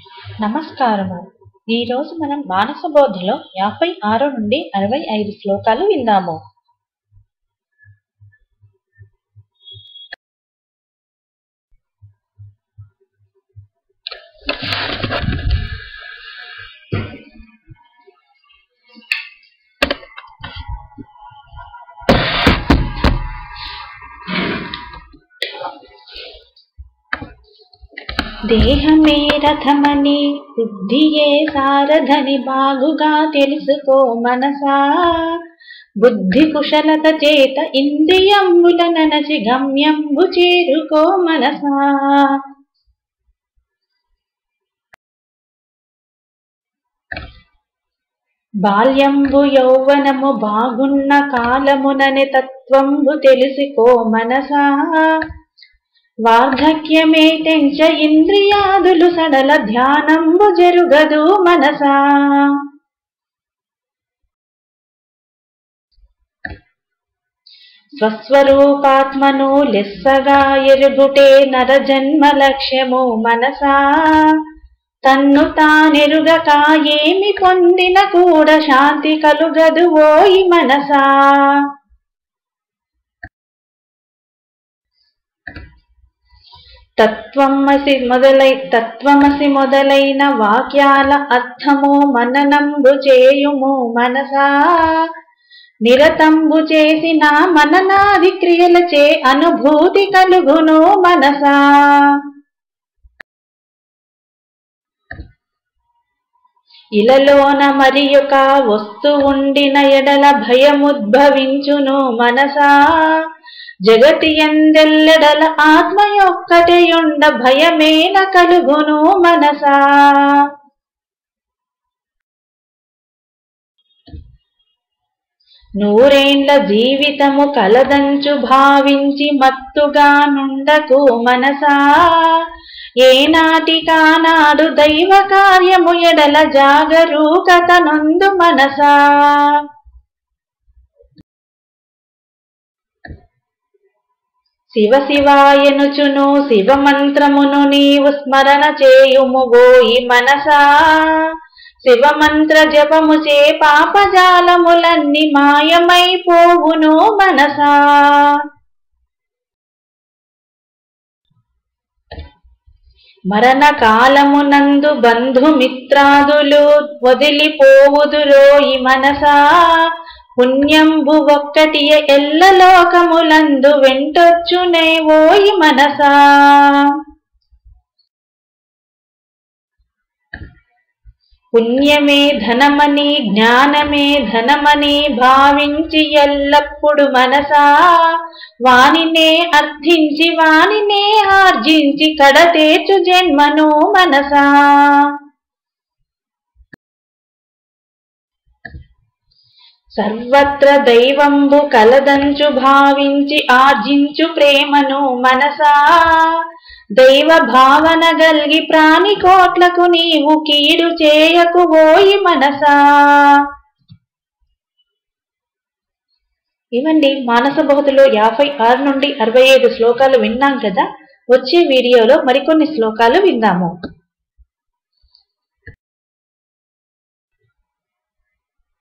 నమస్కారము ఈ రోజు మనం మానస బోధలో యాభై ఆరు నుండి అరవై ఐదు శ్లోకాలు విందాము దేహమే రథమని బుద్ధియే సారథని బాగుగా తెలుసుకో మనసా బుద్ధి కుశలత చేత ఇంద్రియంబుల ననచి గమ్యంబు చేరుకో మనసా బాల్యంబు యౌవనము బాగున్న కాలమునని తత్వంబు తెలుసుకో మనసా వార్ధక్యమే తెంచ ఇంద్రియాదులు సడల ధ్యానంబు జరుగదు మనసా స్వస్వరూపాత్మను లెస్సగా ఎరుగుటే నరజన్మ లక్ష్యము మనసా తన్ను తానెరుగక ఏమి పొందిన కూడా శాంతి కలుగదు ఓయి మనసా తత్వమసి మొదలై తత్వమసి మొదలైన వాక్యాల అర్థము మననంబు చేయుము మనసా నిరతంబు చేసిన మననాది క్రియలచే అనుభూతి కలుగును మనసా ఇలలోన మరి ఒక వస్తు ఉండిన ఎడల భయముద్భవించును మనసా జగతి ఎందెల్లెడల ఆత్మ యొక్కటెయుండ భయమేన కలుగును మనసా నూరేండ్ల జీవితము కలదంచు భావించి మత్తుగా నుండకు మనసా ఏనాటికానాడు దైవ కార్యము ఎడల జాగరూకత నొందు మనసా శివ శివాయనుచును శివ మంత్రమును నీవు స్మరణ చేయుము గోయి మనసా శివ మంత్ర జపము చే పాపజాలములన్నీ మాయమైపోవును మనసా మరణ కాలమునందు బంధుమిత్రాదులు వదిలిపోవుదురోయి మనసా పుణ్యంబు ఒక్కటి ఎల్ల లోకములందు వెంటొచ్చునే ఓయి మనసా పుణ్యమే ధనమని జ్ఞానమే ధనమని భావించి ఎల్లప్పుడు మనసా వానినే అర్థించి వానినే ఆర్జించి కడతేచు జన్మను మనసా సర్వత్ర దైవంబు కలదంచు భావించి ఆర్జించు ప్రేమను మనసా దైవ భావన గల్గి ప్రాణి కోట్లకు నీవు కీడు చేయకు ఓయి మనసా ఇవండి మానస బహుతులో యాభై ఆరు నుండి అరవై ఐదు శ్లోకాలు విన్నాం కదా వచ్చే వీడియోలో మరికొన్ని శ్లోకాలు విందాము